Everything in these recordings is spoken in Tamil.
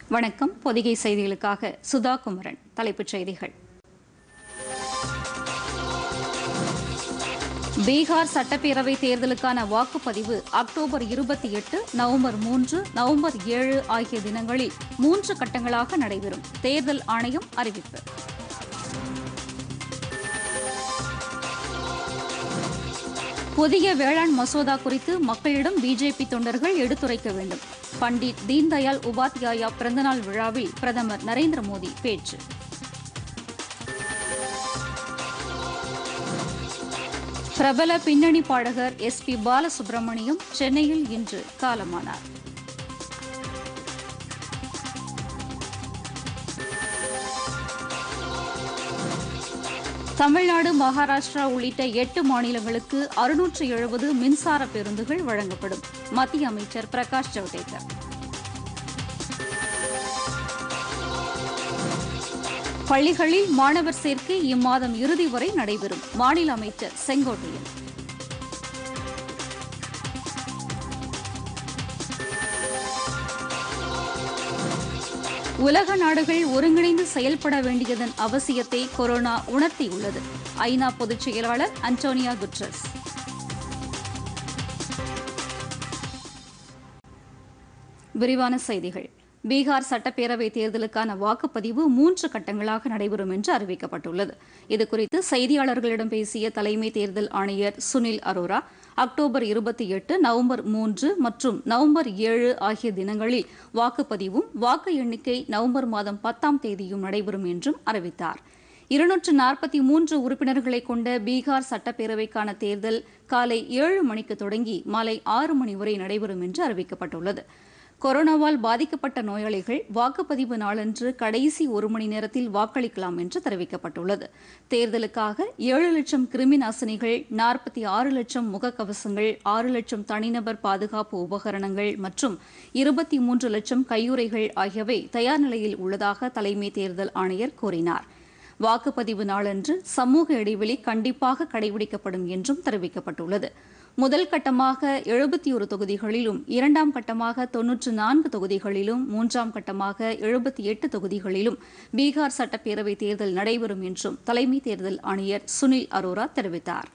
வணக்கம் பொதிகை செய்திகளுக்காக சுதா குமரன் தலைப்புச் செய்திகள் பீகார் சட்டப்பேரவை தேர்தலுக்கான வாக்குப்பதிவு அக்டோபர் இருபத்தி எட்டு நவம்பர் மூன்று நவம்பர் ஏழு ஆகிய தினங்களில் மூன்று கட்டங்களாக நடைபெறும் தேர்தல் ஆணையம் அறிவிப்பு புதிய வேளாண் மசோதா குறித்து மக்களிடம் பிஜேபி தொண்டர்கள் எடுத்துரைக்க வேண்டும் பண்டிட் தீன்தயாள் உபாத்யாயா பிறந்தநாள் விழாவில் பிரதமர் நரேந்திர மோடி பேச்சு பிரபல பின்னணி பாடகர் எஸ் பி பாலசுப்ரமணியம் சென்னையில் இன்று காலமானார் தமிழ்நாடு மகாராஷ்டிரா உள்ளிட்ட எட்டு மாநிலங்களுக்கு அறுநூற்று எழுபது மின்சார பேருந்துகள் வழங்கப்படும் மத்திய அமைச்சர் பிரகாஷ் ஜவடேகர் பள்ளிகளில் மாணவர் சேர்க்கை இம்மாதம் இறுதி வரை நடைபெறும் மாநில அமைச்சர் செங்கோட்டையன் உலக நாடுகள் ஒருங்கிணைந்து செயல்பட வேண்டியதன் அவசியத்தை கொரோனா உணர்த்தியுள்ளது ஐநா பொதுச் செயலாளர் அன்டோனியா குட்ரஸ் விரிவான செய்திகள் பீகார் சட்டப்பேரவை தேர்தலுக்கான வாக்குப்பதிவு மூன்று கட்டங்களாக நடைபெறும் என்று அறிவிக்கப்பட்டுள்ளது இதுகுறித்து செய்தியாளர்களிடம் பேசிய தலைமை தேர்தல் ஆணையர் சுனில் அரோரா அக்டோபர் இருபத்தி எட்டு நவம்பர் மூன்று மற்றும் நவம்பர் ஏழு ஆகிய தினங்களில் வாக்குப்பதிவும் வாக்கு எண்ணிக்கை நவம்பர் மாதம் பத்தாம் தேதியும் நடைபெறும் என்றும் அறிவித்தார் இருநூற்று நாற்பத்தி மூன்று உறுப்பினர்களை கொண்ட பீகார் சட்டப்பேரவைக்கான தேர்தல் காலை ஏழு மணிக்கு தொடங்கி மாலை ஆறு மணி வரை நடைபெறும் என்று அறிவிக்கப்பட்டுள்ளது கொரோனாவால் பாதிக்கப்பட்ட நோயாளிகள் வாக்குப்பதிவு நாளன்று கடைசி ஒரு மணி நேரத்தில் வாக்களிக்கலாம் என்று தெரிவிக்கப்பட்டுள்ளது தேர்தலுக்காக ஏழு லட்சம் கிருமி நாசினிகள் நாற்பத்தி ஆறு லட்சம் முகக்கவசங்கள் ஆறு லட்சம் தனிநபர் பாதுகாப்பு உபகரணங்கள் மற்றும் இருபத்தி மூன்று லட்சம் கையுறைகள் ஆகியவை தயார் நிலையில் உள்ளதாக தலைமை தேர்தல் ஆணையர் கூறினார் வாக்குப்பதிவு நாளன்று சமூக இடைவெளி கண்டிப்பாக கடைபிடிக்கப்படும் என்றும் தெரிவிக்கப்பட்டுள்ளது முதல் கட்டமாக எழுபத்தி ஒரு தொகுதிகளிலும் இரண்டாம் கட்டமாக தொன்னூற்று நான்கு தொகுதிகளிலும் மூன்றாம் கட்டமாக எழுபத்தி எட்டு தொகுதிகளிலும் பீகார் சட்டப்பேரவை தேர்தல் நடைபெறும் என்றும் தலைமை தேர்தல் ஆணையர் சுனில் அரோரா தெரிவித்தார்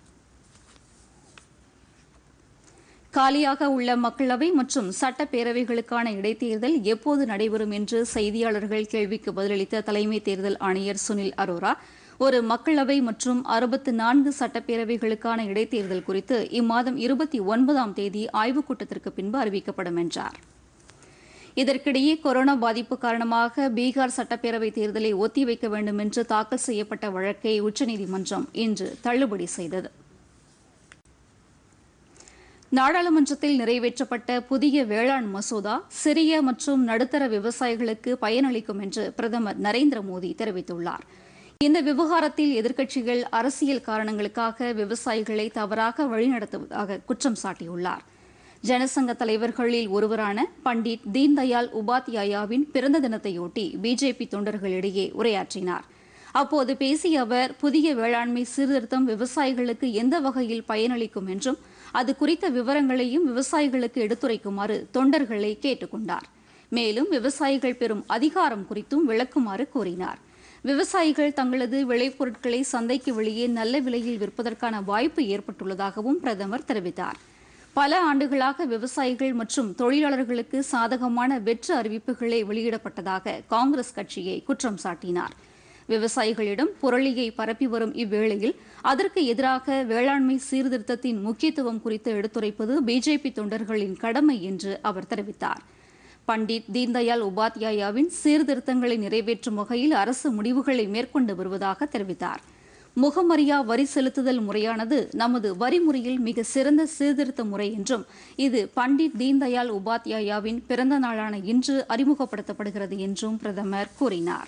காலியாக உள்ள மக்களவை மற்றும் சட்டப்பேரவைகளுக்கான இடைத்தேர்தல் எப்போது நடைபெறும் என்று செய்தியாளர்கள் கேள்விக்கு பதிலளித்த தலைமை தேர்தல் ஆணையர் சுனில் அரோரா ஒரு மக்களவை மற்றும் அறுபத்து நான்கு சட்டப்பேரவைகளுக்கான இடைத்தேர்தல் குறித்து இம்மாதம் இருபத்தி ஒன்பதாம் தேதி ஆய்வுக் கூட்டத்திற்கு பின்பு அறிவிக்கப்படும் என்றார் இதற்கிடையே கொரோனா பாதிப்பு காரணமாக பீகார் சட்டப்பேரவை தேர்தலை ஒத்திவைக்க வேண்டும் என்று தாக்கல் செய்யப்பட்ட வழக்கை உச்சநீதிமன்றம் இன்று தள்ளுபடி செய்தது நாடாளுமன்றத்தில் நிறைவேற்றப்பட்ட புதிய வேளாண் மசோதா சிறிய மற்றும் நடுத்தர விவசாயிகளுக்கு பயனளிக்கும் என்று பிரதமர் நரேந்திர மோடி தெரிவித்துள்ளார் இந்த விவகாரத்தில் எதிர்க்கட்சிகள் அரசியல் காரணங்களுக்காக விவசாயிகளை தவறாக வழிநடத்துவதாக குற்றம் சாட்டியுள்ளார் ஜனசங்க தலைவர்களில் ஒருவரான பண்டிட் தீன்தயாள் உபாத்யாயாவின் பிறந்த தினத்தையொட்டி பிஜேபி தொண்டர்களிடையே உரையாற்றினார் அப்போது பேசிய அவர் புதிய வேளாண்மை சீர்திருத்தம் விவசாயிகளுக்கு எந்த வகையில் பயனளிக்கும் என்றும் அது குறித்த விவரங்களையும் விவசாயிகளுக்கு எடுத்துரைக்குமாறு தொண்டர்களை கேட்டுக் கொண்டார் மேலும் விவசாயிகள் பெறும் அதிகாரம் குறித்தும் விளக்குமாறு கூறினார் விவசாயிகள் தங்களது விளைபொருட்களை சந்தைக்கு வெளியே நல்ல விலையில் விற்பதற்கான வாய்ப்பு ஏற்பட்டுள்ளதாகவும் பிரதமர் தெரிவித்தார் பல ஆண்டுகளாக விவசாயிகள் மற்றும் தொழிலாளர்களுக்கு சாதகமான வெற்று அறிவிப்புகளே வெளியிடப்பட்டதாக காங்கிரஸ் கட்சியை குற்றம் சாட்டினார் விவசாயிகளிடம் புரளியை பரப்பி வரும் இவ்வேளையில் அதற்கு எதிராக வேளாண்மை சீர்திருத்தத்தின் முக்கியத்துவம் குறித்து எடுத்துரைப்பது பிஜேபி தொண்டர்களின் கடமை என்று அவர் தெரிவித்தார் பண்டிட் தீன்தயாள் உபாத்யாயாவின் சீர்திருத்தங்களை நிறைவேற்றும் வகையில் அரசு முடிவுகளை மேற்கொண்டு வருவதாக தெரிவித்தார் முகமறியா வரி செலுத்துதல் முறையானது நமது வரி முறையில் மிக சிறந்த சீர்திருத்த முறை என்றும் இது பண்டிட் தீன்தயாள் உபாத்யாயாவின் பிறந்த நாளான இன்று அறிமுகப்படுத்தப்படுகிறது என்றும் பிரதமர் கூறினார்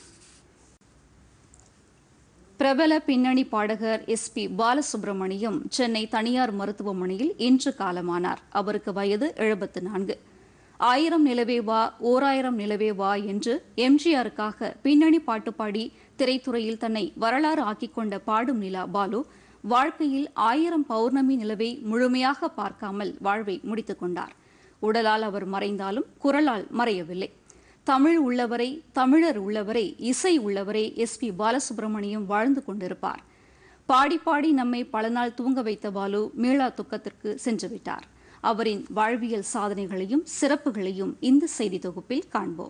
பிரபல பின்னணி பாடகர் எஸ் பி பாலசுப்ரமணியம் சென்னை தனியார் மருத்துவமனையில் இன்று காலமானார் அவருக்கு வயது எழுபத்து நான்கு ஆயிரம் நிலவே வா ஓராயிரம் நிலவே வா என்று எம்ஜிஆருக்காக பின்னணி பாட்டு பாடி திரைத்துறையில் தன்னை வரலாறு ஆக்கிக் கொண்ட பாடும் நிலா பாலு வாழ்க்கையில் ஆயிரம் பௌர்ணமி நிலவை முழுமையாக பார்க்காமல் வாழ்வை முடித்துக் கொண்டார் உடலால் அவர் மறைந்தாலும் குரலால் மறையவில்லை தமிழ் உள்ளவரை தமிழர் உள்ளவரை இசை உள்ளவரை எஸ் பி பாலசுப்ரமணியம் வாழ்ந்து கொண்டிருப்பார் பாடி பாடி நம்மை பல நாள் தூங்க வைத்த பாலு மீளா துக்கத்திற்கு சென்று விட்டார் அவரின் வாழ்வியல் சாதனைகளையும் சிறப்புகளையும் இந்த செய்தி தொகுப்பில் காண்போம்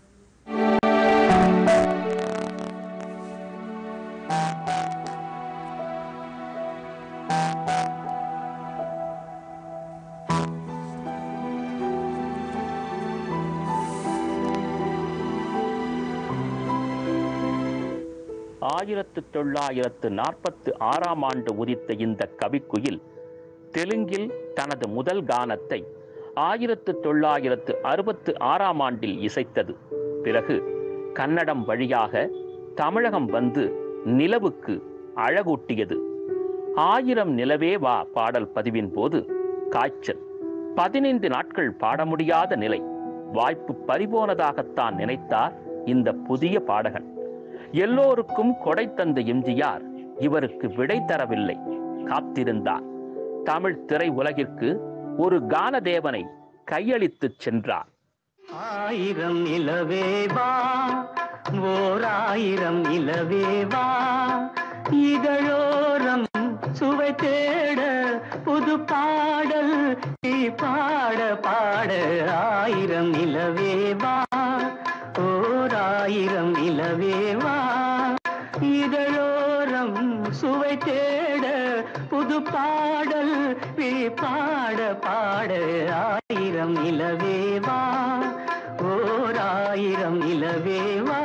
ஆயிரத்து தொள்ளாயிரத்து நாற்பத்து ஆறாம் ஆண்டு உதித்த இந்த கவிக்குயில் தெலுங்கில் தனது முதல் கானத்தை ஆயிரத்து தொள்ளாயிரத்து அறுபத்து ஆறாம் ஆண்டில் இசைத்தது பிறகு கன்னடம் வழியாக தமிழகம் வந்து நிலவுக்கு அழகூட்டியது ஆயிரம் நிலவே வா பாடல் பதிவின் போது காய்ச்சல் பதினைந்து நாட்கள் பாட முடியாத நிலை வாய்ப்பு பறிபோனதாகத்தான் நினைத்தார் இந்த புதிய பாடகன் எல்லோருக்கும் கொடை தந்த எம்ஜிஆர் இவருக்கு விடை தரவில்லை காத்திருந்தார் தமிழ் திரை உலகிற்கு ஒரு கானதேவனை கையளித்துச் சென்றார் ஆயிரம் நிலவேவா ஓர் ஆயிரம் நிலவேவா இதழோரம் சுவை தேட புது பாடல் நீ பாட பாட ஆயிரம் நிலவேவா ஓர் ஆயிரம் நிலவேவா இதழோரம் சுவை தேட புது பாடல் நீ பாட பாட ஆயிரம் நிலவேவா ஓர் ஆயிரம் நிலவேவா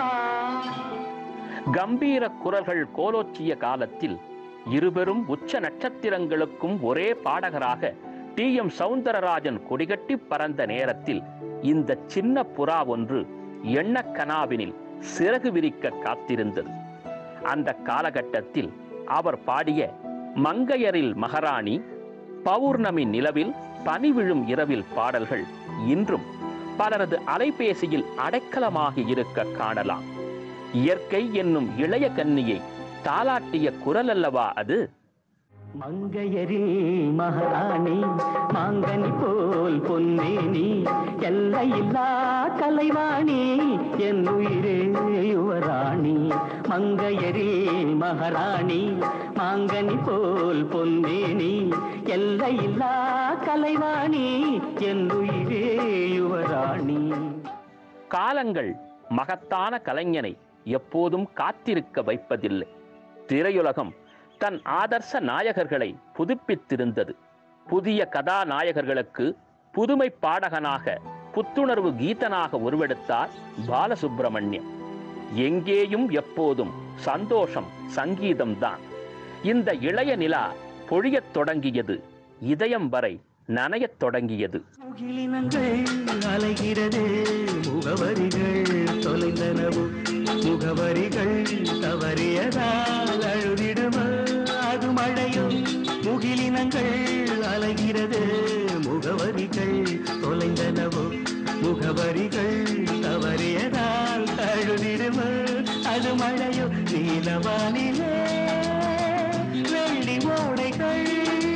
கம்பீர குரல்கள் கோலோச்சிய காலத்தில் இருபெரும் உச்ச நட்சத்திரங்களுக்கும் ஒரே பாடகராக டி எம் சவுந்தரராஜன் கொடிகட்டி பறந்த நேரத்தில் இந்த சின்ன புறா ஒன்று எண்ணக் கனாவினில் சிறகு விரிக்க காத்திருந்தது அந்த காலகட்டத்தில் அவர் பாடிய மங்கையரில் மகாராணி பௌர்ணமி நிலவில் பனி விழும் இரவில் பாடல்கள் இன்றும் பலரது அலைபேசியில் அடைக்கலமாகி இருக்க காணலாம் இயற்கை என்னும் இளைய கன்னியை தாலாட்டிய குரல் அல்லவா அது மங்கையரில் மகாராணி மாங்கனி போல் பொன்னேனி எல்லையில்லா கலைவாணி என் உயிரே யுவராணி மங்கையரில் மகாராணி மாங்கனி போல் பொன்னேனி எல்லையில்லா கலைவாணி என் உயிரே யுவராணி காலங்கள் மகத்தான கலைஞனை எப்போதும் காத்திருக்க வைப்பதில்லை திரையுலகம் தன் ஆதர்ச நாயகர்களை புதுப்பித்திருந்தது புதிய கதாநாயகர்களுக்கு புதுமை பாடகனாக புத்துணர்வு கீதனாக உருவெடுத்தார் பாலசுப்பிரமணியம் எங்கேயும் எப்போதும் சந்தோஷம் சங்கீதம்தான் இந்த இளைய நிலா பொழியத் தொடங்கியது இதயம் வரை நனையத் தொடங்கியது முகிலினங்கள் அலைகிறது முகவரிகள் தொலைந்தனவு முகவரிகள் தவறியதால் அழுதிடுமோ அது மழையோ முகிலினங்கள் அலைகிறது முகவரிகள் தொலைந்தனவு முகவரிகள் தவறியதால் அழுதிடுமோ அது மழையோ நீலவானிலே வெள்ளி ஓடைகள்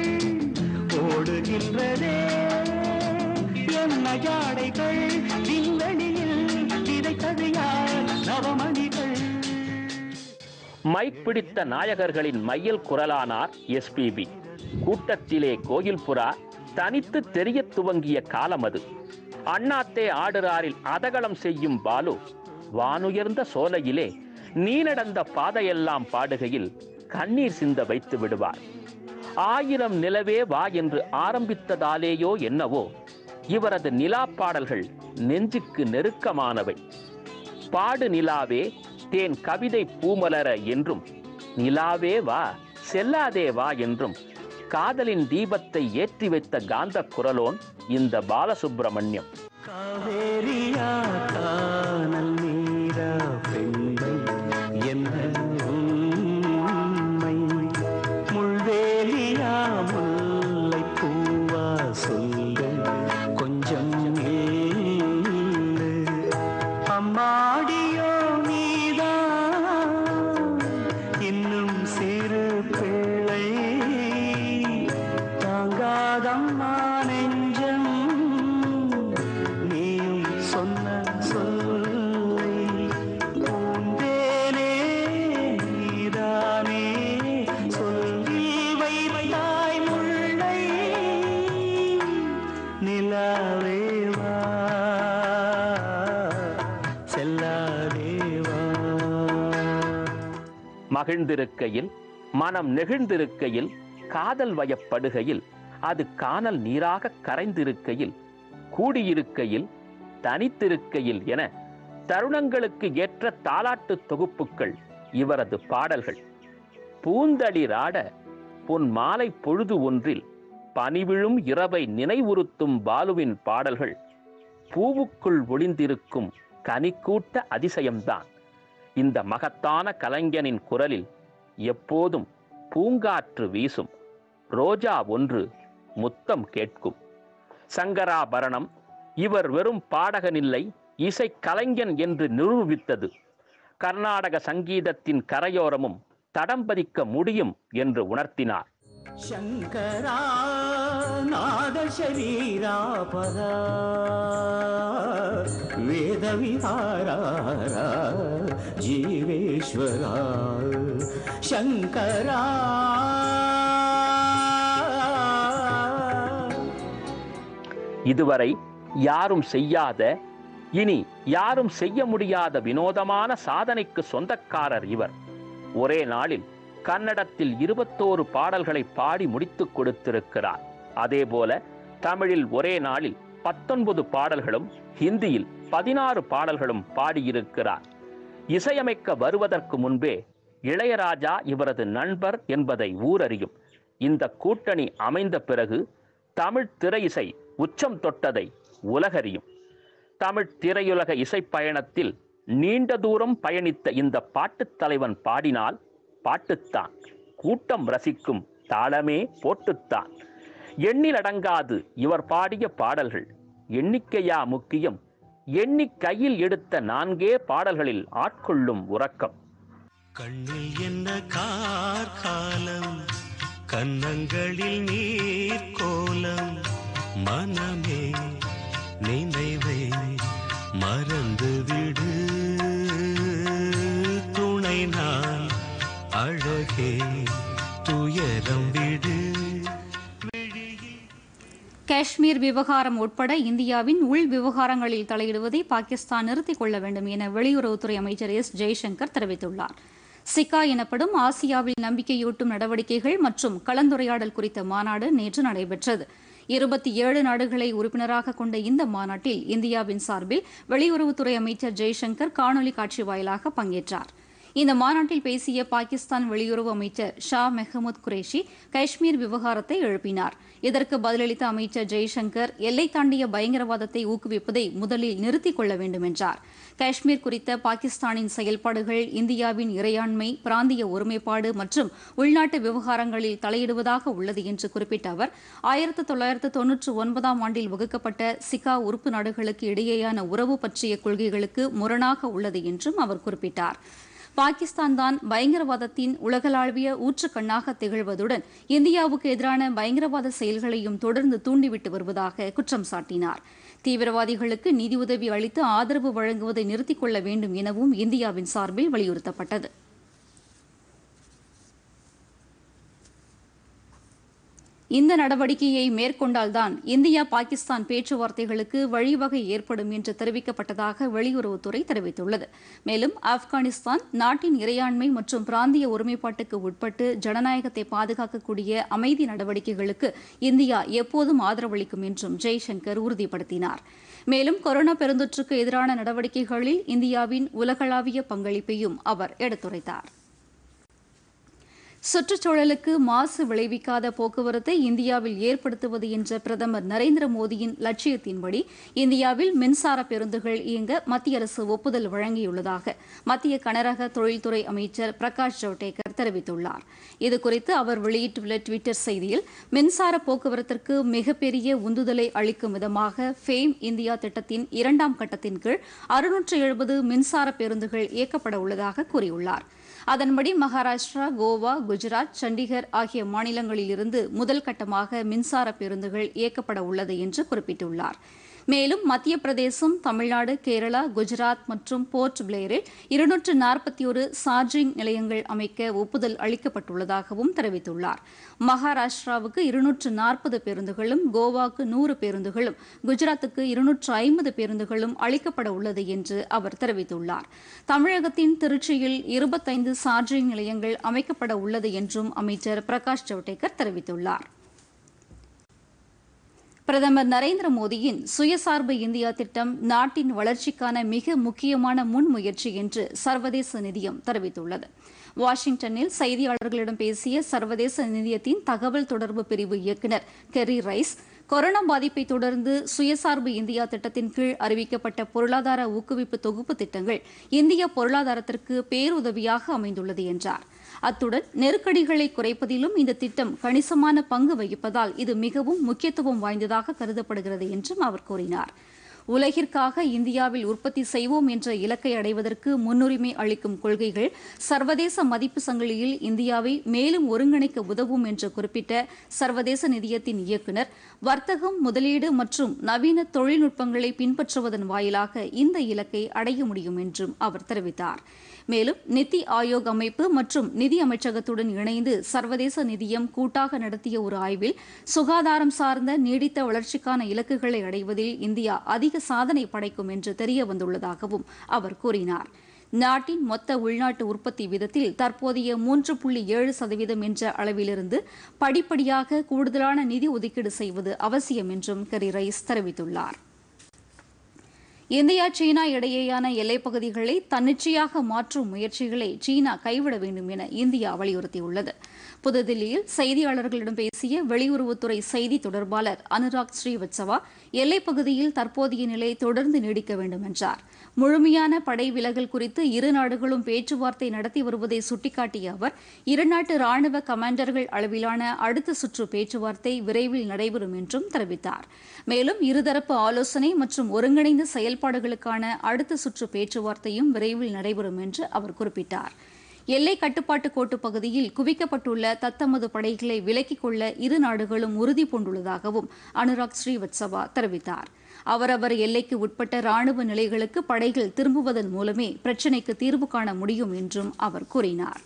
ஓடுகின்றதே என்ன ஜாடைகள் விண்வெளியில் விதைத்தது யார் நவமணிகள் மைக் பிடித்த நாயகர்களின் மையல் குரலானார் எஸ்பிபி கூட்டத்திலே கோயில் புறா தனித்து தெரியத் துவங்கிய காலம் அது அண்ணாத்தே ஆடுறாரில் அதகளம் செய்யும் பாலு வானுயர்ந்த சோலையிலே நீ நடந்த பாதையெல்லாம் பாடுகையில் கண்ணீர் சிந்த வைத்து விடுவார் ஆயிரம் நிலவே வா என்று ஆரம்பித்ததாலேயோ என்னவோ இவரது நிலா பாடல்கள் நெஞ்சுக்கு நெருக்கமானவை பாடு நிலாவே தேன் கவிதை பூமலர என்றும் நிலாவே வா செல்லாதே வா என்றும் காதலின் தீபத்தை ஏற்றி வைத்த காந்த குரலோன் இந்த பாலசுப்பிரமணியம் காவேரியா கானல் நீரா பெண்மை என்ன உண்மை முள்வேலியா முல்லை பூவா சொல்லு கொஞ்சம் நில்லு. அம்மாடியோ நீதான் இன்னும் சிறு பிள்ளை தாங்காதம்மா நெஞ்சம் நீயும் சொன்ன சொல் மகிழ்ந்திருக்கையில் மனம் நெகிழ்ந்திருக்கையில் காதல் வயப்படுகையில் அது காணல் நீராக கரைந்திருக்கையில் கூடியிருக்கையில் தனித்திருக்கையில் என தருணங்களுக்கு ஏற்ற தாலாட்டு தொகுப்புகள் இவரது பாடல்கள் பூந்தளிராட பொன் மாலை பொழுது ஒன்றில் பனிவிழும் இரவை நினைவுறுத்தும் பாலுவின் பாடல்கள் பூவுக்குள் ஒளிந்திருக்கும் கனிக்கூட்ட அதிசயம்தான் இந்த மகத்தான கலைஞனின் குரலில் எப்போதும் பூங்காற்று வீசும் ரோஜா ஒன்று முத்தம் கேட்கும் சங்கராபரணம் இவர் வெறும் பாடகனில்லை இசை கலைஞன் என்று நிரூபித்தது கர்நாடக சங்கீதத்தின் கரையோரமும் தடம் பதிக்க முடியும் என்று உணர்த்தினார் ಶಂಕರ ನಾದ ಶರೀರಾಪದ ವೇದ ವಿಹಾರ ಜೀವೇಶ್ವರ ಶಂಕರ இதுவரை யாரும் செய்யாத இனி யாரும் செய்ய முடியாத வினோதமான சாதனைக்கு சொந்தக்காரர் இவர் ஒரே நாளில் கன்னடத்தில் இருபத்தோரு பாடல்களை பாடி முடித்துக் கொடுத்திருக்கிறார் அதேபோல தமிழில் ஒரே நாளில் பத்தொன்பது பாடல்களும் ஹிந்தியில் பதினாறு பாடல்களும் பாடியிருக்கிறார் இசையமைக்க வருவதற்கு முன்பே இளையராஜா இவரது நண்பர் என்பதை ஊரறியும் இந்த கூட்டணி அமைந்த பிறகு தமிழ் திரை இசை உச்சம் தொட்டதை உலகறியும் தமிழ் திரையுலக இசை பயணத்தில் நீண்ட தூரம் பயணித்த இந்த பாட்டுத் தலைவன் பாடினால் பாட்டுத்தான் கூட்டம் ரசிக்கும் தாளமே போட்டுத்தான் எண்ணிலடங்காது இவர் பாடிய பாடல்கள் எண்ணிக்கையா முக்கியம் எண்ணி கையில் எடுத்த நான்கே பாடல்களில் ஆட்கொள்ளும் உறக்கம் கண்ணில் என்ன கார்காலம் கன்னங்களில் நீர் கோலம் மனமே நினைவை மறந்து விடு துணை நான் அழகே துயரம் விடு காஷ்மீர் விவகாரம் உட்பட இந்தியாவின் உள் விவகாரங்களில் தலையிடுவதை பாகிஸ்தான் நிறுத்திக் கொள்ள வேண்டும் என வெளியுறவுத்துறை அமைச்சர் எஸ் ஜெய்சங்கர் தெரிவித்துள்ளார் சிக்கா எனப்படும் ஆசியாவில் நம்பிக்கையூட்டும் நடவடிக்கைகள் மற்றும் கலந்துரையாடல் குறித்த மாநாடு நேற்று நடைபெற்றது இருபத்தி ஏழு நாடுகளை உறுப்பினராக கொண்ட இந்த மாநாட்டில் இந்தியாவின் சார்பில் வெளியுறவுத்துறை அமைச்சர் ஜெய்சங்கர் காணொலி காட்சி வாயிலாக பங்கேற்றார் இந்த மாநாட்டில் பேசிய பாகிஸ்தான் வெளியுறவு அமைச்சர் ஷா மெஹமூத் குரேஷி காஷ்மீர் விவகாரத்தை எழுப்பினார் இதற்கு பதிலளித்த அமைச்சர் ஜெய்சங்கர் எல்லை தாண்டிய பயங்கரவாதத்தை ஊக்குவிப்பதை முதலில் நிறுத்திக் கொள்ள வேண்டும் என்றார் காஷ்மீர் குறித்த பாகிஸ்தானின் செயல்பாடுகள் இந்தியாவின் இறையாண்மை பிராந்திய ஒருமைப்பாடு மற்றும் உள்நாட்டு விவகாரங்களில் தலையிடுவதாக உள்ளது என்று குறிப்பிட்ட அவர் ஆயிரத்து தொள்ளாயிரத்து தொன்னூற்று ஒன்பதாம் ஆண்டில் வகுக்கப்பட்ட சிகா உறுப்பு நாடுகளுக்கு இடையேயான உறவு பற்றிய கொள்கைகளுக்கு முரணாக உள்ளது என்றும் அவர் குறிப்பிட்டார் பாகிஸ்தான் தான் பயங்கரவாதத்தின் உலகளாவிய ஊற்றுக்கண்ணாக திகழ்வதுடன் இந்தியாவுக்கு எதிரான பயங்கரவாத செயல்களையும் தொடர்ந்து தூண்டிவிட்டு வருவதாக குற்றம் சாட்டினார் தீவிரவாதிகளுக்கு நிதியுதவி அளித்து ஆதரவு வழங்குவதை நிறுத்திக் கொள்ள வேண்டும் எனவும் இந்தியாவின் சார்பில் வலியுறுத்தப்பட்டது இந்த நடவடிக்கையை மேற்கொண்டால்தான் இந்தியா பாகிஸ்தான் பேச்சுவார்த்தைகளுக்கு வழிவகை ஏற்படும் என்று தெரிவிக்கப்பட்டதாக வெளியுறவுத்துறை தெரிவித்துள்ளது மேலும் ஆப்கானிஸ்தான் நாட்டின் இறையாண்மை மற்றும் பிராந்திய ஒருமைப்பாட்டுக்கு உட்பட்டு ஜனநாயகத்தை பாதுகாக்கக்கூடிய அமைதி நடவடிக்கைகளுக்கு இந்தியா எப்போதும் ஆதரவளிக்கும் என்றும் ஜெய்சங்கர் உறுதிப்படுத்தினார் மேலும் கொரோனா பெருந்தொற்றுக்கு எதிரான நடவடிக்கைகளில் இந்தியாவின் உலகளாவிய பங்களிப்பையும் அவர் எடுத்துரைத்தார் சுற்றுச்சூழலுக்கு மாசு விளைவிக்காத போக்குவரத்தை இந்தியாவில் ஏற்படுத்துவது என்ற பிரதமர் நரேந்திர மோடியின் லட்சியத்தின்படி இந்தியாவில் மின்சார பேருந்துகள் இயங்க மத்திய அரசு ஒப்புதல் வழங்கியுள்ளதாக மத்திய கனரக தொழில்துறை அமைச்சர் பிரகாஷ் ஜவடேகர் தெரிவித்துள்ளார் இதுகுறித்து அவர் வெளியிட்டுள்ள டுவிட்டர் செய்தியில் மின்சார போக்குவரத்திற்கு மிகப்பெரிய உந்துதலை அளிக்கும் விதமாக ஃபேம் இந்தியா திட்டத்தின் இரண்டாம் கட்டத்தின் கீழ் அறுநூற்று எழுபது மின்சார பேருந்துகள் இயக்கப்பட உள்ளதாக கூறியுள்ளார் அதன்படி மகாராஷ்டிரா கோவா குஜராத் சண்டிகர் ஆகிய மாநிலங்களிலிருந்து முதல் கட்டமாக மின்சார பேருந்துகள் இயக்கப்பட உள்ளது என்று குறிப்பிட்டுள்ளார் மேலும் மத்திய பிரதேசம் தமிழ்நாடு கேரளா குஜராத் மற்றும் போர்ட் பிளேயரில் இருநூற்று நாற்பத்தி ஒரு சார்ஜிங் நிலையங்கள் அமைக்க ஒப்புதல் அளிக்கப்பட்டுள்ளதாகவும் தெரிவித்துள்ளார் மகாராஷ்டிராவுக்கு இருநூற்று நாற்பது பேருந்துகளும் கோவாக்கு நூறு பேருந்துகளும் குஜராத்துக்கு இருநூற்று ஐம்பது பேருந்துகளும் அளிக்கப்பட உள்ளது என்று அவர் தெரிவித்துள்ளார் தமிழகத்தின் திருச்சியில் இருபத்தைந்து சார்ஜிங் நிலையங்கள் அமைக்கப்பட உள்ளது என்றும் அமைச்சர் பிரகாஷ் ஜவடேகர் தெரிவித்துள்ளார் பிரதமர் நரேந்திர மோடியின் சுயசார்பு இந்தியா திட்டம் நாட்டின் வளர்ச்சிக்கான மிக முக்கியமான முன்முயற்சி என்று சர்வதேச நிதியம் தெரிவித்துள்ளது வாஷிங்டனில் செய்தியாளர்களிடம் பேசிய சர்வதேச நிதியத்தின் தகவல் தொடர்பு பிரிவு இயக்குநர் கெரி ரைஸ் கொரோனா பாதிப்பை தொடர்ந்து சுயசார்பு இந்தியா திட்டத்தின் கீழ் அறிவிக்கப்பட்ட பொருளாதார ஊக்குவிப்பு தொகுப்பு திட்டங்கள் இந்திய பொருளாதாரத்திற்கு பேருதவியாக அமைந்துள்ளது என்றார் அத்துடன் நெருக்கடிகளை குறைப்பதிலும் இந்த திட்டம் கணிசமான பங்கு வகிப்பதால் இது மிகவும் முக்கியத்துவம் வாய்ந்ததாக கருதப்படுகிறது என்றும் அவர் கூறினார் உலகிற்காக இந்தியாவில் உற்பத்தி செய்வோம் என்ற இலக்கை அடைவதற்கு முன்னுரிமை அளிக்கும் கொள்கைகள் சர்வதேச மதிப்பு சங்கிலியில் இந்தியாவை மேலும் ஒருங்கிணைக்க உதவும் என்று குறிப்பிட்ட சர்வதேச நிதியத்தின் இயக்குநர் வர்த்தகம் முதலீடு மற்றும் நவீன தொழில்நுட்பங்களை பின்பற்றுவதன் வாயிலாக இந்த இலக்கை அடைய முடியும் என்றும் அவர் தெரிவித்தார் மேலும் நித்தி ஆயோக் அமைப்பு மற்றும் நிதி அமைச்சகத்துடன் இணைந்து சர்வதேச நிதியம் கூட்டாக நடத்திய ஒரு ஆய்வில் சுகாதாரம் சார்ந்த நீடித்த வளர்ச்சிக்கான இலக்குகளை அடைவதில் இந்தியா அதிக சாதனை படைக்கும் என்று தெரிய வந்துள்ளதாகவும் அவர் கூறினார் நாட்டின் மொத்த உள்நாட்டு உற்பத்தி விதத்தில் தற்போதைய மூன்று புள்ளி ஏழு சதவீதம் என்ற அளவிலிருந்து படிப்படியாக கூடுதலான நிதி ஒதுக்கீடு செய்வது அவசியம் என்றும் கரி ரைஸ் தெரிவித்துள்ளார் இந்தியா சீனா இடையேயான எல்லைப் பகுதிகளை தன்னிச்சையாக மாற்றும் முயற்சிகளை சீனா கைவிட வேண்டும் என இந்தியா வலியுறுத்தியுள்ளது புதுதில்லியில் செய்தியாளர்களிடம் பேசிய வெளியுறவுத்துறை செய்தி தொடர்பாளர் அனுராக் ஸ்ரீவத்சவா எல்லைப் பகுதியில் தற்போதைய நிலை தொடர்ந்து நீடிக்க வேண்டும் என்றார் முழுமையான படை விலகல் குறித்து இரு நாடுகளும் பேச்சுவார்த்தை நடத்தி வருவதை சுட்டிக்காட்டிய அவர் இருநாட்டு ராணுவ கமாண்டர்கள் அளவிலான அடுத்த சுற்று பேச்சுவார்த்தை விரைவில் நடைபெறும் என்றும் தெரிவித்தார் மேலும் இருதரப்பு ஆலோசனை மற்றும் ஒருங்கிணைந்த செயல்பாடுகளுக்கான அடுத்த சுற்று பேச்சுவார்த்தையும் விரைவில் நடைபெறும் என்று அவர் குறிப்பிட்டார் எல்லை கட்டுப்பாட்டு கோட்டு பகுதியில் குவிக்கப்பட்டுள்ள தத்தமது படைகளை விலக்கிக் கொள்ள இரு நாடுகளும் உறுதி பூண்டுள்ளதாகவும் அனுராக் ஸ்ரீவத்சவா தெரிவித்தார் அவரவர் எல்லைக்கு உட்பட்ட ராணுவ நிலைகளுக்கு படைகள் திரும்புவதன் மூலமே பிரச்சினைக்கு தீர்வு காண முடியும் என்றும் அவர் கூறினார்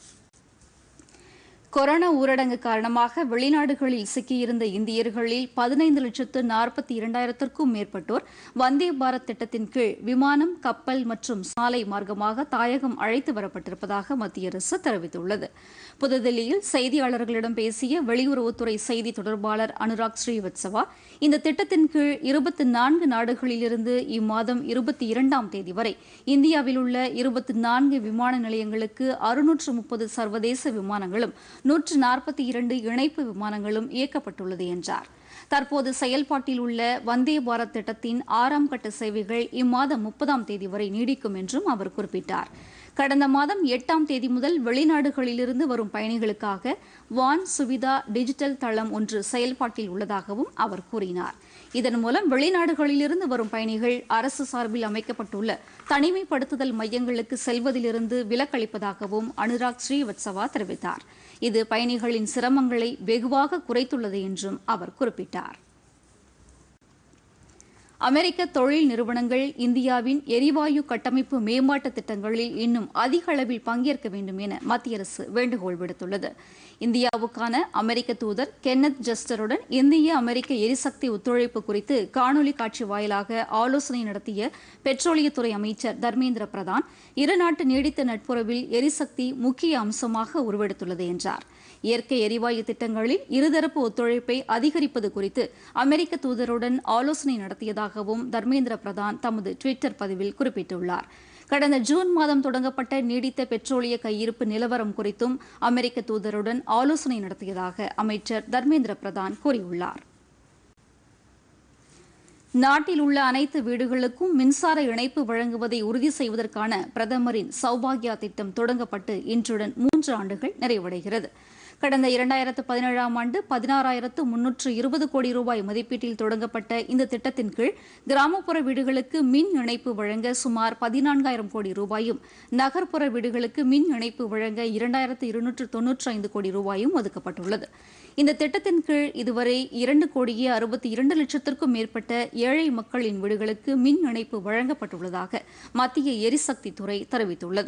கொரோனா ஊரடங்கு காரணமாக வெளிநாடுகளில் சிக்கியிருந்த இந்தியர்களில் பதினைந்து லட்சத்து நாற்பத்தி இரண்டாயிரத்திற்கும் மேற்பட்டோர் வந்தே பாரத் திட்டத்தின் கீழ் விமானம் கப்பல் மற்றும் சாலை மார்க்கமாக தாயகம் அழைத்து வரப்பட்டிருப்பதாக மத்திய அரசு தெரிவித்துள்ளது புதுதில்லியில் செய்தியாளர்களிடம் பேசிய வெளியுறவுத்துறை செய்தி தொடர்பாளர் அனுராக் ஸ்ரீவத்சவா இந்த திட்டத்தின் கீழ் இருபத்தி நான்கு நாடுகளிலிருந்து இம்மாதம் இருபத்தி இரண்டாம் தேதி வரை இந்தியாவில் உள்ள இருபத்தி நான்கு விமான நிலையங்களுக்கு அறுநூற்று முப்பது சர்வதேச விமானங்களும் நூற்று நாற்பத்தி இரண்டு இணைப்பு விமானங்களும் இயக்கப்பட்டுள்ளது என்றார் தற்போது செயல்பாட்டில் உள்ள வந்தே பாரத் திட்டத்தின் ஆறாம் கட்ட சேவைகள் இம்மாதம் முப்பதாம் தேதி வரை நீடிக்கும் என்றும் அவர் குறிப்பிட்டார் கடந்த மாதம் எட்டாம் தேதி முதல் வெளிநாடுகளிலிருந்து வரும் பயணிகளுக்காக வான் சுவிதா டிஜிட்டல் தளம் ஒன்று செயல்பாட்டில் உள்ளதாகவும் அவர் கூறினார் இதன் மூலம் வெளிநாடுகளிலிருந்து வரும் பயணிகள் அரசு சார்பில் அமைக்கப்பட்டுள்ள தனிமைப்படுத்துதல் மையங்களுக்கு செல்வதிலிருந்து விலக்களிப்பதாகவும் அனுராக் ஸ்ரீவத்சவா தெரிவித்தார் இது பயணிகளின் சிரமங்களை வெகுவாக குறைத்துள்ளது என்றும் அவர் குறிப்பிட்டார் அமெரிக்க தொழில் நிறுவனங்கள் இந்தியாவின் எரிவாயு கட்டமைப்பு மேம்பாட்டு திட்டங்களில் இன்னும் அதிக அளவில் பங்கேற்க வேண்டும் என மத்திய அரசு வேண்டுகோள் விடுத்துள்ளது இந்தியாவுக்கான அமெரிக்க தூதர் கென்னத் ஜஸ்டருடன் இந்திய அமெரிக்க எரிசக்தி ஒத்துழைப்பு குறித்து காணொலி காட்சி வாயிலாக ஆலோசனை நடத்திய பெட்ரோலியத்துறை அமைச்சர் தர்மேந்திர பிரதான் இருநாட்டு நீடித்த நட்புறவில் எரிசக்தி முக்கிய அம்சமாக உருவெடுத்துள்ளது என்றார் இயற்கை எரிவாயு திட்டங்களில் இருதரப்பு ஒத்துழைப்பை அதிகரிப்பது குறித்து அமெரிக்க தூதருடன் ஆலோசனை நடத்தியதாகவும் தர்மேந்திர பிரதான் தமது டுவிட்டர் பதிவில் குறிப்பிட்டுள்ளார் கடந்த ஜூன் மாதம் தொடங்கப்பட்ட நீடித்த பெட்ரோலிய கையிருப்பு நிலவரம் குறித்தும் அமெரிக்க தூதருடன் ஆலோசனை நடத்தியதாக அமைச்சர் தர்மேந்திர பிரதான் கூறியுள்ளார் நாட்டில் உள்ள அனைத்து வீடுகளுக்கும் மின்சார இணைப்பு வழங்குவதை உறுதி செய்வதற்கான பிரதமரின் சௌபாகியா திட்டம் தொடங்கப்பட்டு இன்றுடன் மூன்று ஆண்டுகள் நிறைவடைகிறது கடந்த இரண்டாயிரத்து பதினேழாம் ஆண்டு பதினாறாயிரத்து முன்னூற்று இருபது கோடி ரூபாய் மதிப்பீட்டில் தொடங்கப்பட்ட இந்த திட்டத்தின் கீழ் கிராமப்புற வீடுகளுக்கு மின் இணைப்பு வழங்க சுமார் பதினான்காயிரம் கோடி ரூபாயும் நகர்ப்புற வீடுகளுக்கு மின் இணைப்பு வழங்க இரண்டாயிரத்து இருநூற்று தொன்னூற்றி ஐந்து கோடி ரூபாயும் ஒதுக்கப்பட்டுள்ளது இந்த திட்டத்தின் கீழ் இதுவரை இரண்டு கோடியே அறுபத்தி இரண்டு லட்சத்திற்கும் மேற்பட்ட ஏழை மக்களின் வீடுகளுக்கு மின் இணைப்பு வழங்கப்பட்டுள்ளதாக மத்திய எரிசக்தி துறை தெரிவித்துள்ளது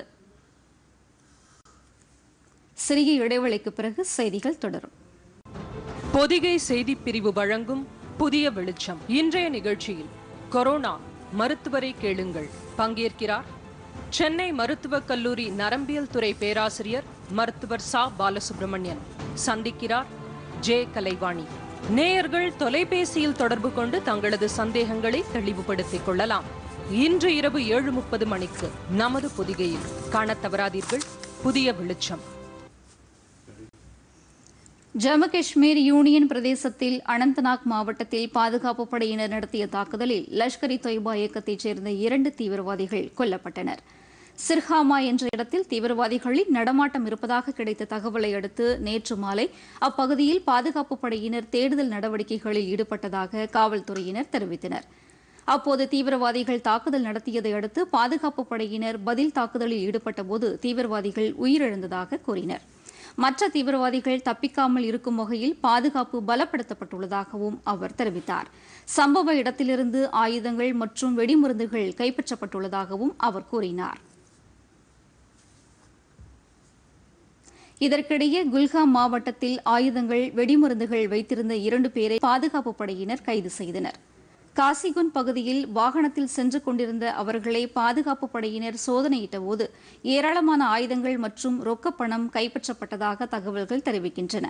சிறிய இடைவெளிக்கு பிறகு செய்திகள் தொடரும் பொதிகை செய்திப் பிரிவு வழங்கும் புதிய வெளிச்சம் இன்றைய நிகழ்ச்சியில் கொரோனா மருத்துவரை கேளுங்கள் பங்கேற்கிறார் சென்னை மருத்துவக் கல்லூரி நரம்பியல் துறை பேராசிரியர் மருத்துவர் சா பாலசுப்ரமணியன் சந்திக்கிறார் ஜே கலைவாணி நேயர்கள் தொலைபேசியில் தொடர்பு கொண்டு தங்களது சந்தேகங்களை தெளிவுபடுத்திக் கொள்ளலாம் இன்று இரவு ஏழு முப்பது மணிக்கு நமது பொதிகையில் காணத் தவறாதீர்கள் புதிய வெளிச்சம் ஜம்மு காஷ்மீர் யூனியன் பிரதேசத்தில் அனந்தநாக் மாவட்டத்தில் பாதுகாப்பு படையினர் நடத்திய தாக்குதலில் லஷ்கர் இ தொய்பா இயக்கத்தைச் சேர்ந்த இரண்டு தீவிரவாதிகள் கொல்லப்பட்டனர் சிர்ஹாமா என்ற இடத்தில் தீவிரவாதிகளின் நடமாட்டம் இருப்பதாக கிடைத்த தகவலை அடுத்து நேற்று மாலை அப்பகுதியில் பாதுகாப்பு படையினர் தேடுதல் நடவடிக்கைகளில் ஈடுபட்டதாக காவல்துறையினர் தெரிவித்தனர் அப்போது தீவிரவாதிகள் தாக்குதல் நடத்தியதை அடுத்து பாதுகாப்பு படையினர் பதில் தாக்குதலில் ஈடுபட்டபோது தீவிரவாதிகள் உயிரிழந்ததாக கூறினர் மற்ற தீவிரவாதிகள் தப்பிக்காமல் இருக்கும் வகையில் பாதுகாப்பு பலப்படுத்தப்பட்டுள்ளதாகவும் அவர் தெரிவித்தார் சம்பவ இடத்திலிருந்து ஆயுதங்கள் மற்றும் வெடிமருந்துகள் கைப்பற்றப்பட்டுள்ளதாகவும் அவர் கூறினார் இதற்கிடையே குல்காம் மாவட்டத்தில் ஆயுதங்கள் வெடிமருந்துகள் வைத்திருந்த இரண்டு பேரை பாதுகாப்பு படையினர் கைது செய்தனர் காசிகுன் பகுதியில் வாகனத்தில் சென்று கொண்டிருந்த அவர்களை பாதுகாப்பு படையினர் சோதனையிட்டபோது ஏராளமான ஆயுதங்கள் மற்றும் ரொக்கப் பணம் கைப்பற்றப்பட்டதாக தகவல்கள் தெரிவிக்கின்றன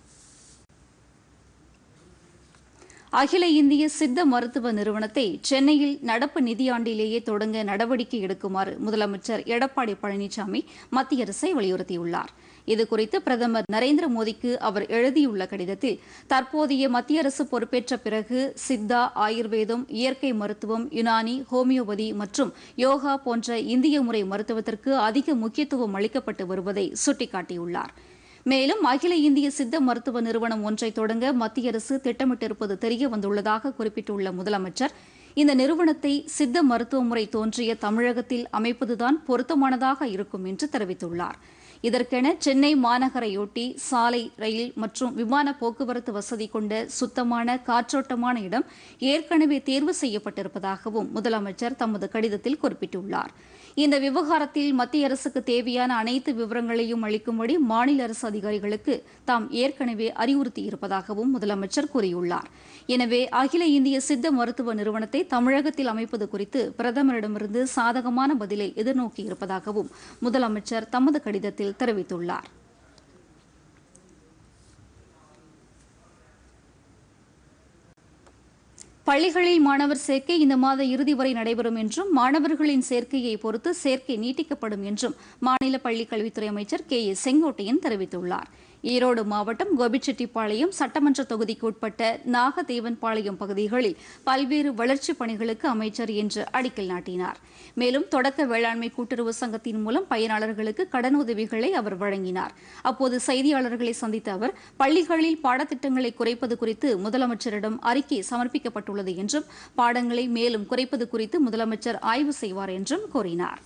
அகில இந்திய சித்த மருத்துவ நிறுவனத்தை சென்னையில் நடப்பு நிதியாண்டிலேயே தொடங்க நடவடிக்கை எடுக்குமாறு முதலமைச்சர் எடப்பாடி பழனிசாமி மத்திய அரசை வலியுறுத்தியுள்ளார் இதுகுறித்து பிரதமர் நரேந்திர மோடிக்கு அவர் எழுதியுள்ள கடிதத்தில் தற்போதைய மத்திய அரசு பொறுப்பேற்ற பிறகு சித்தா ஆயுர்வேதம் இயற்கை மருத்துவம் யுனானி ஹோமியோபதி மற்றும் யோகா போன்ற இந்திய முறை மருத்துவத்திற்கு அதிக முக்கியத்துவம் அளிக்கப்பட்டு வருவதை சுட்டிக்காட்டியுள்ளார் மேலும் அகில இந்திய சித்த மருத்துவ நிறுவனம் ஒன்றை தொடங்க மத்திய அரசு திட்டமிட்டிருப்பது தெரிய வந்துள்ளதாக குறிப்பிட்டுள்ள முதலமைச்சர் இந்த நிறுவனத்தை சித்த மருத்துவ முறை தோன்றிய தமிழகத்தில் அமைப்பதுதான் பொருத்தமானதாக இருக்கும் என்று தெரிவித்துள்ளார் இதற்கென சென்னை மாநகரையொட்டி சாலை ரயில் மற்றும் விமான போக்குவரத்து வசதி கொண்ட சுத்தமான காற்றோட்டமான இடம் ஏற்கனவே தேர்வு செய்யப்பட்டிருப்பதாகவும் முதலமைச்சர் தமது கடிதத்தில் குறிப்பிட்டுள்ளார் இந்த விவகாரத்தில் மத்திய அரசுக்கு தேவையான அனைத்து விவரங்களையும் அளிக்கும்படி மாநில அரசு அதிகாரிகளுக்கு தாம் ஏற்கனவே அறிவுறுத்தியிருப்பதாகவும் முதலமைச்சர் கூறியுள்ளார் எனவே அகில இந்திய சித்த மருத்துவ நிறுவனத்தை தமிழகத்தில் அமைப்பது குறித்து பிரதமரிடமிருந்து சாதகமான பதிலை எதிர்நோக்கியிருப்பதாகவும் முதலமைச்சர் தமது கடிதத்தில் தெரிவித்துள்ளார் பள்ளிகளில் மாணவர் சேர்க்கை இந்த மாத இறுதி வரை நடைபெறும் என்றும் மாணவர்களின் சேர்க்கையை பொறுத்து சேர்க்கை நீட்டிக்கப்படும் என்றும் மாநில பள்ளிக் கல்வித்துறை அமைச்சர் கே ஏ செங்கோட்டையன் தெரிவித்துள்ளார் ஈரோடு மாவட்டம் கோபிச்செட்டிப்பாளையம் சட்டமன்ற தொகுதிக்கு உட்பட்ட நாகதேவன்பாளையம் பகுதிகளில் பல்வேறு வளர்ச்சிப் பணிகளுக்கு அமைச்சர் இன்று அடிக்கல் நாட்டினார் மேலும் தொடக்க வேளாண்மை கூட்டுறவு சங்கத்தின் மூலம் பயனாளர்களுக்கு கடன் உதவிகளை அவர் வழங்கினார் அப்போது செய்தியாளர்களை சந்தித்த அவர் பள்ளிகளில் பாடத்திட்டங்களை குறைப்பது குறித்து முதலமைச்சரிடம் அறிக்கை சமர்ப்பிக்கப்பட்டுள்ளது என்றும் பாடங்களை மேலும் குறைப்பது குறித்து முதலமைச்சர் ஆய்வு செய்வார் என்றும் கூறினார்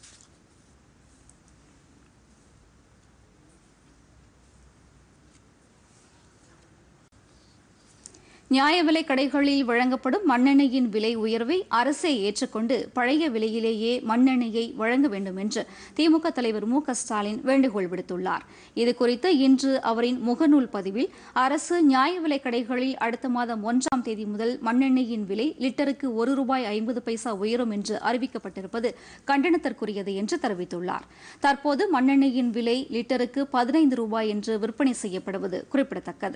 நியாய விலைக் கடைகளில் வழங்கப்படும் மண்ணெண்ணெயின் விலை உயர்வை அரசே ஏற்றுக்கொண்டு பழைய விலையிலேயே மண்ணெண்ணெயை வழங்க வேண்டும் என்று திமுக தலைவர் மு க ஸ்டாலின் வேண்டுகோள் விடுத்துள்ளார் இதுகுறித்து இன்று அவரின் முகநூல் பதிவில் அரசு நியாய விலைக் கடைகளில் அடுத்த மாதம் ஒன்றாம் தேதி முதல் மண்ணெண்ணெயின் விலை லிட்டருக்கு ஒரு ரூபாய் ஐம்பது பைசா உயரும் என்று அறிவிக்கப்பட்டிருப்பது கண்டனத்திற்குரியது என்று தெரிவித்துள்ளார் தற்போது மண்ணெண்ணெயின் விலை லிட்டருக்கு பதினைந்து ரூபாய் என்று விற்பனை செய்யப்படுவது குறிப்பிடத்தக்கது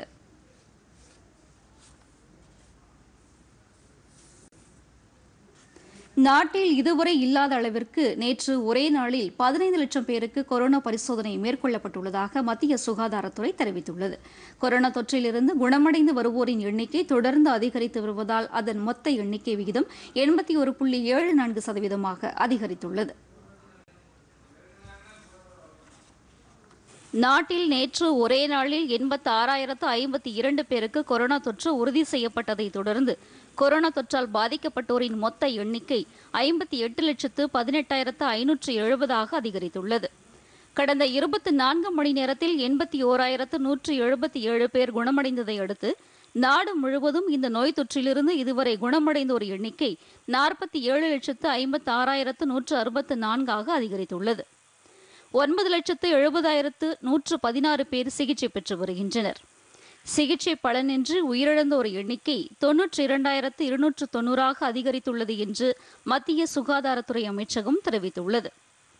நாட்டில் இதுவரை இல்லாத அளவிற்கு நேற்று ஒரே நாளில் பதினைந்து லட்சம் பேருக்கு கொரோனா பரிசோதனை மேற்கொள்ளப்பட்டுள்ளதாக மத்திய சுகாதாரத்துறை தெரிவித்துள்ளது கொரோனா தொற்றிலிருந்து குணமடைந்து வருவோரின் எண்ணிக்கை தொடர்ந்து அதிகரித்து வருவதால் அதன் மொத்த எண்ணிக்கை விகிதம் எண்பத்தி ஒரு புள்ளி ஏழு நான்கு சதவீதமாக அதிகரித்துள்ளது நாட்டில் நேற்று ஒரே நாளில் எண்பத்தி ஆறாயிரத்து ஐம்பத்தி இரண்டு பேருக்கு கொரோனா தொற்று உறுதி செய்யப்பட்டதை தொடர்ந்து கொரோனா தொற்றால் பாதிக்கப்பட்டோரின் மொத்த எண்ணிக்கை ஐம்பத்தி எட்டு லட்சத்து பதினெட்டாயிரத்து ஐநூற்று எழுபதாக அதிகரித்துள்ளது கடந்த இருபத்தி நான்கு மணி நேரத்தில் எண்பத்தி ஓராயிரத்து நூற்று எழுபத்தி ஏழு பேர் குணமடைந்ததை அடுத்து நாடு முழுவதும் இந்த நோய் தொற்றிலிருந்து இதுவரை குணமடைந்தோர் எண்ணிக்கை நாற்பத்தி ஏழு லட்சத்து ஐம்பத்தி ஆறாயிரத்து நூற்று அறுபத்து நான்காக அதிகரித்துள்ளது ஒன்பது லட்சத்து எழுபதாயிரத்து நூற்று பதினாறு பேர் சிகிச்சை பெற்று வருகின்றனர் சிகிச்சை பலனின்றி உயிரிழந்தோர் எண்ணிக்கை தொன்னூற்றி இரண்டாயிரத்து இருநூற்று தொன்னூறாக அதிகரித்துள்ளது என்று மத்திய சுகாதாரத்துறை அமைச்சகம் தெரிவித்துள்ளது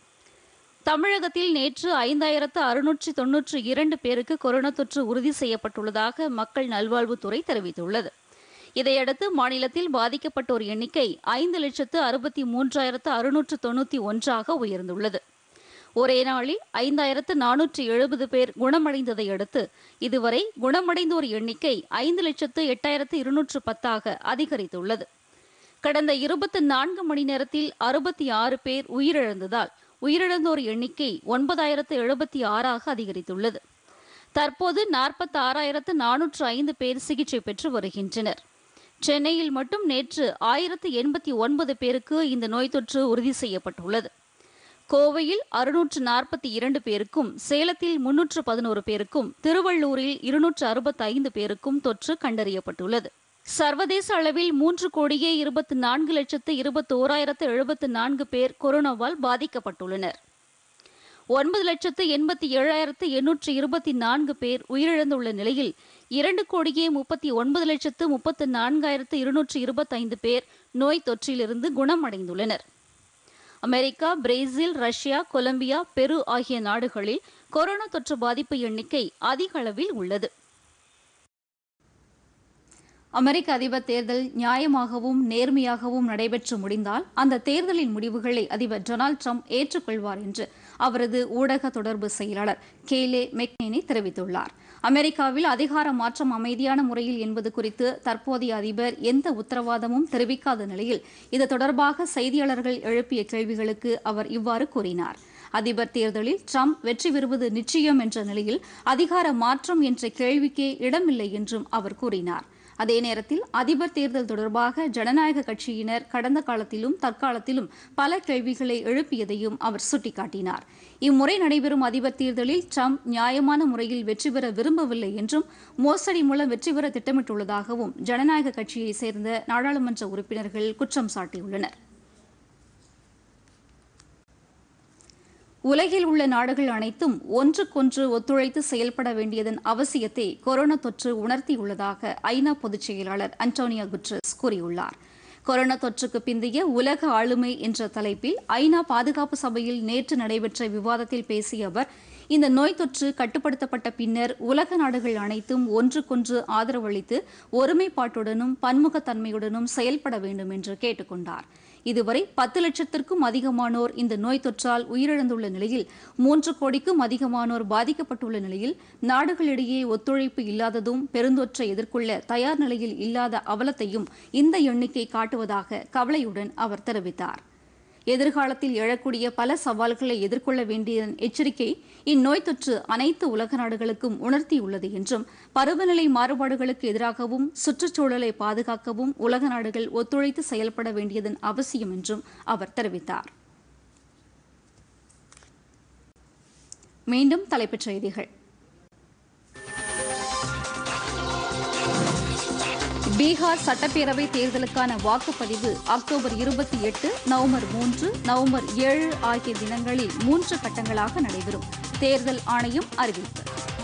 தமிழகத்தில் நேற்று ஐந்தாயிரத்து அறுநூற்றி தொன்னூற்றி இரண்டு பேருக்கு கொரோனா தொற்று உறுதி செய்யப்பட்டுள்ளதாக மக்கள் நல்வாழ்வுத்துறை தெரிவித்துள்ளது இதையடுத்து மாநிலத்தில் பாதிக்கப்பட்டோர் எண்ணிக்கை ஐந்து லட்சத்து அறுபத்தி மூன்றாயிரத்து அறுநூற்று தொண்ணூற்றி ஒன்றாக உயர்ந்துள்ளது ஒரே நாளில் ஐந்தாயிரத்து நானூற்றி எழுபது பேர் குணமடைந்ததை அடுத்து இதுவரை குணமடைந்தோர் எண்ணிக்கை ஐந்து லட்சத்து எட்டாயிரத்து இருநூற்று பத்தாக அதிகரித்துள்ளது கடந்த இருபத்தி நான்கு மணி நேரத்தில் அறுபத்தி ஆறு பேர் உயிரிழந்ததால் உயிரிழந்தோர் எண்ணிக்கை ஒன்பதாயிரத்து எழுபத்தி ஆறாக அதிகரித்துள்ளது தற்போது நாற்பத்தி ஆறாயிரத்து நானூற்று ஐந்து பேர் சிகிச்சை பெற்று வருகின்றனர் சென்னையில் மட்டும் நேற்று ஆயிரத்து எண்பத்தி ஒன்பது பேருக்கு இந்த நோய் தொற்று உறுதி செய்யப்பட்டுள்ளது கோவையில் அறுநூற்று நாற்பத்தி இரண்டு பேருக்கும் சேலத்தில் முன்னூற்று பதினோரு பேருக்கும் திருவள்ளூரில் இருநூற்று அறுபத்தி ஐந்து பேருக்கும் தொற்று கண்டறியப்பட்டுள்ளது சர்வதேச அளவில் மூன்று கோடியே இருபத்தி நான்கு லட்சத்து இருபத்தி ஓராயிரத்து எழுபத்து நான்கு பேர் கொரோனாவால் பாதிக்கப்பட்டுள்ளனர் ஒன்பது லட்சத்து எண்பத்தி ஏழாயிரத்து எண்ணூற்று இருபத்தி நான்கு பேர் உயிரிழந்துள்ள நிலையில் இரண்டு கோடியே முப்பத்தி ஒன்பது லட்சத்து முப்பத்து நான்காயிரத்து இருநூற்று இருபத்தைந்து பேர் நோய் தொற்றிலிருந்து குணமடைந்துள்ளனர் America Brazil Russia Colombia Peru ஆகிய நாடுகளில் கொரோனா தொற்று பாதிப்பு எண்ணிக்கை அதிக அளவில் உள்ளது அமெரிக்க அதிபர் தேர்தல் நியாயமாகவும் நேர்மையாகவும் நடைபெற்று முடிந்தால் அந்த தேர்தலின் முடிவுகளை அதிபர் டொனால்டு ட்ரம்ப் ஏற்றுக்கொள்வார் என்று அவரது ஊடக தொடர்பு செயலாளர் கேலே மெக்னேனி தெரிவித்துள்ளார் அமெரிக்காவில் அதிகார மாற்றம் அமைதியான முறையில் என்பது குறித்து தற்போதைய அதிபர் எந்த உத்தரவாதமும் தெரிவிக்காத நிலையில் இது தொடர்பாக செய்தியாளர்கள் எழுப்பிய கேள்விகளுக்கு அவர் இவ்வாறு கூறினார் அதிபர் தேர்தலில் ட்ரம்ப் வெற்றி பெறுவது நிச்சயம் என்ற நிலையில் அதிகார மாற்றம் என்ற கேள்விக்கே இடமில்லை என்றும் அவர் கூறினார் அதே நேரத்தில் அதிபர் தேர்தல் தொடர்பாக ஜனநாயக கட்சியினர் கடந்த காலத்திலும் தற்காலத்திலும் பல கேள்விகளை எழுப்பியதையும் அவர் சுட்டிக்காட்டினார் இம்முறை நடைபெறும் அதிபர் தேர்தலில் ட்ரம்ப் நியாயமான முறையில் வெற்றி பெற விரும்பவில்லை என்றும் மோசடி மூலம் வெற்றி பெற திட்டமிட்டுள்ளதாகவும் ஜனநாயக கட்சியைச் சேர்ந்த நாடாளுமன்ற உறுப்பினர்கள் குற்றம் சாட்டியுள்ளனர் உலகில் உள்ள நாடுகள் அனைத்தும் ஒன்றுக்கொன்று ஒத்துழைத்து செயல்பட வேண்டியதன் அவசியத்தை கொரோனா தொற்று உணர்த்தியுள்ளதாக ஐநா பொதுச் செயலாளர் அன்டோனியா குட்ரஸ் கூறியுள்ளார் கொரோனா தொற்றுக்கு பிந்தைய உலக ஆளுமை என்ற தலைப்பில் ஐநா பாதுகாப்பு சபையில் நேற்று நடைபெற்ற விவாதத்தில் பேசிய அவர் இந்த நோய் தொற்று கட்டுப்படுத்தப்பட்ட பின்னர் உலக நாடுகள் அனைத்தும் ஒன்றுக்கொன்று ஆதரவளித்து ஒருமைப்பாட்டுடனும் பன்முகத்தன்மையுடனும் செயல்பட வேண்டும் என்று கேட்டுக்கொண்டார் இதுவரை பத்து லட்சத்திற்கும் அதிகமானோர் இந்த நோய் தொற்றால் உயிரிழந்துள்ள நிலையில் மூன்று கோடிக்கும் அதிகமானோர் பாதிக்கப்பட்டுள்ள நிலையில் நாடுகளிடையே ஒத்துழைப்பு இல்லாததும் பெருந்தொற்றை எதிர்கொள்ள தயார் நிலையில் இல்லாத அவலத்தையும் இந்த எண்ணிக்கை காட்டுவதாக கவலையுடன் அவர் தெரிவித்தார் எதிர்காலத்தில் எழக்கூடிய பல சவால்களை எதிர்கொள்ள வேண்டிய எச்சரிக்கை இந்நோய் தொற்று அனைத்து உலக நாடுகளுக்கும் உணர்த்தியுள்ளது என்றும் பருவநிலை மாறுபாடுகளுக்கு எதிராகவும் சுற்றுச்சூழலை பாதுகாக்கவும் உலக நாடுகள் ஒத்துழைத்து செயல்பட வேண்டியதன் அவசியம் என்றும் அவர் தெரிவித்தார் மீண்டும் தலைப்புச் செய்திகள் பீகார் சட்டப்பேரவை தேர்தலுக்கான வாக்குப்பதிவு அக்டோபர் இருபத்தி எட்டு நவம்பர் மூன்று நவம்பர் ஏழு ஆகிய தினங்களில் மூன்று கட்டங்களாக நடைபெறும் தேர்தல் ஆணையம் அறிவிப்பு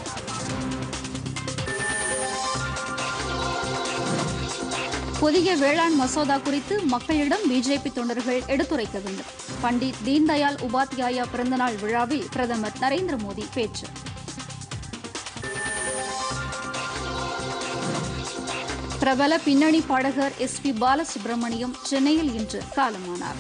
புதிய வேளாண் மசோதா குறித்து மக்களிடம் பிஜேபி தொண்டர்கள் எடுத்துரைக்க வேண்டும் பண்டிட் தீன்தயாள் உபாத்யாயா பிறந்தநாள் விழாவில் பிரதமர் நரேந்திர மோடி பேச்சு பிரபல பின்னணி பாடகர் எஸ் பி பாலசுப்ரமணியம் சென்னையில் இன்று காலமானார்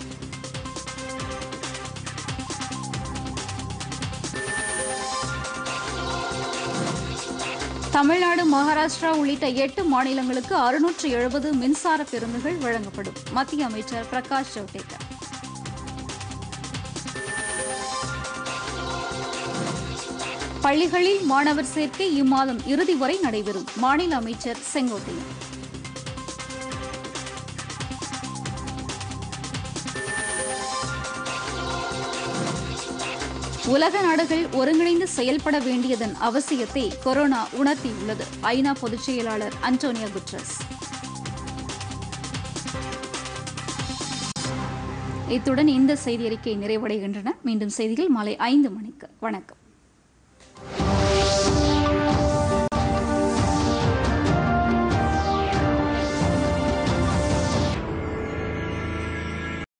தமிழ்நாடு மகாராஷ்டிரா உள்ளிட்ட எட்டு மாநிலங்களுக்கு அறுநூற்று எழுபது மின்சார பேருந்துகள் வழங்கப்படும் மத்திய அமைச்சர் பிரகாஷ் ஜவடேகர் பள்ளிகளில் மாணவர் சேர்க்கை இம்மாதம் இறுதி வரை நடைபெறும் மாநில அமைச்சர் செங்கோட்டையன் உலக நாடுகள் ஒருங்கிணைந்து செயல்பட வேண்டியதன் அவசியத்தை கொரோனா உணர்த்தியுள்ளது ஐநா பொதுச் செயலாளர் அன்டோனியோ குட்ரஸ் இத்துடன் இந்த செய்தி அறிக்கை நிறைவடைகின்றன மீண்டும் செய்திகள் மாலை ஐந்து மணிக்கு வணக்கம்